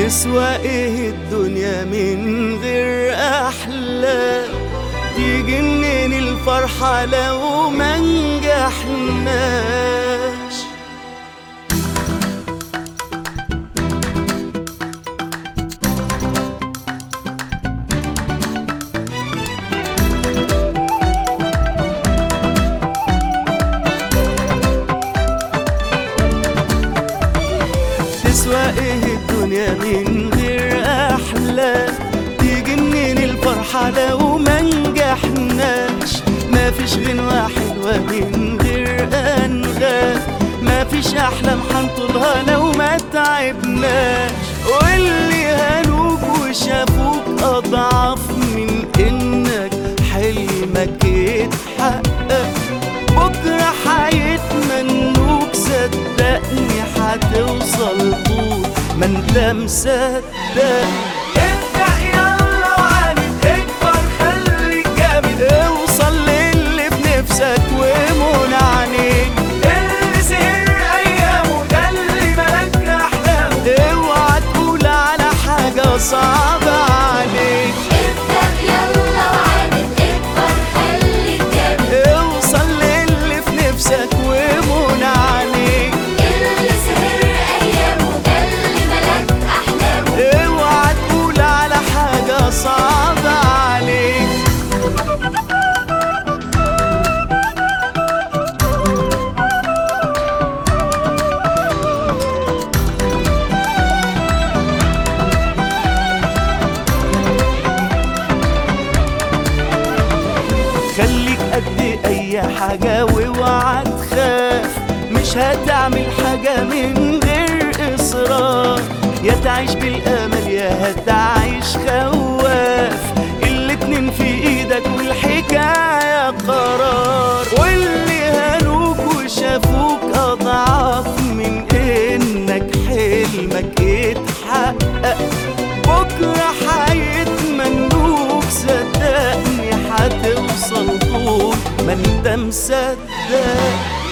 تسوى ايه الدنيا من غير احلام تيجي منين الفرحة لو ما نجحناش تسوى ايه الدنيا من غير احلام تيجي منين الفرحة لو ما نجحناش ما فيش غنوة حلوة من غير انغام ما فيش احلام حنطولها لو ما تعبناش واللي هانوك وشافوك اضعف من انك حلمك يتحقق بكرة حيتمنوك صدقني حتوصل طول ما انت مصدق ابدأ يلا وعاند اكبر خليك جامد اوصل للي بنفسك ومنى عينيك اللي سهر ايامه ده اللي ملك احلامه اوعى تقول على حاجة صعبة عليك ابدأ يلا وعاند اكبر خليك جامد اوصل للي في نفسك ومنى عليك اللي سهر أيامه ده اللي ملك أحلامه اوعى تقول على حاجة صعبة عليك خليك قد اي حاجة واوعى تخاف مش هتعمل حاجة من غير اصرار يا تعيش بالامل يا هتعيش خواف الاتنين في ايدك والحكاية قرار واللي هانوك وشافوك اضعف من انك حلمك يتحقق بكرة حيتمنوك صدقني حتوصل طول ما انت مصدق